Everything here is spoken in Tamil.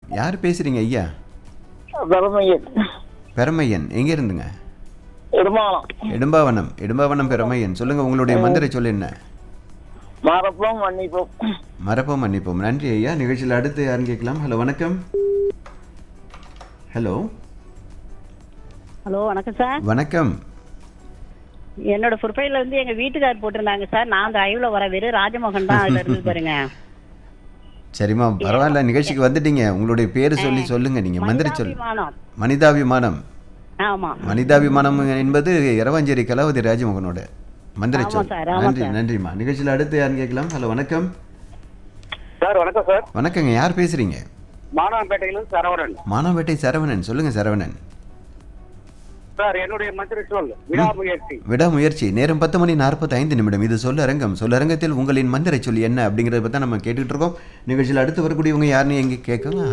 யார் பேசுறீங்க ஐயா தர்மையன் பெரமையன் எங்க இருந்துங்க இடுமானம் இடும்பாவனம் இடும்பாவனம் பெரமையன் சொல்லுங்க உங்களுடைய மந்திர சொல் என்ன மறப்போம் மன்னிப்போம் மறப்போம் மன்னிப்போம் நன்றி ஐயா நிகழ்ச்சியில் அடுத்து யாருன்னு கேட்கலாம் ஹலோ வணக்கம் ஹலோ ஹலோ வணக்கம் சார் வணக்கம் என்னோட ப்ரொஃபைல்ல வந்து எங்க வீட்டுக்கார் போட்டிருந்தாங்க சார் நான் அந்த ஐவ்ல வர வெறும் ராஜமோகன் தான் அதுல இருந்து பாருங்க சரிம்மா பரவாயில்ல நிகழ்ச்சிக்கு வந்துட்டீங்க உங்களுடைய பேரு சொல்லி சொல்லுங்க நீங்க மந்திர சொல் மனிதாபிமானம். மனிதாபிமானம் ஆமா மனிதாபிமானம் என்பது இரவாஞ்சேரி கலாவதி ராஜமோகனோட மந்திர ஆமா சொல் சார், ஆமா நன்றி சார். நன்றிம்மா நிகழ்ச்சியில் அடுத்து யாருன்னு கேட்கலாம் ஹலோ வணக்கம் சார் வணக்கம் சார் வணக்கங்க யார் பேசுறீங்க மானாம்பேட்டையிலிருந்து சரவணன் மானாம்பேட்டை சரவணன் சொல்லுங்க சரவணன் சார் என்னுடைய மந்திர சொல் விடாமுயற்சி விடாமுயற்சி நேரம் பத்து மணி நாற்பத்தி ஐந்து நிமிடம் இது சொல்லரங்கம் சொல்லரங்கத்தில் உங்களின் மந்திர சொல் என்ன அப்படிங்கிறத பற்றி நம்ம கேட்டுக்கிட்டு இருக்கோம் நிகழ்ச்சியில் அடுத்து வரக்கூடியவங்க யாருன்னு எங்கே கேட்கலாம்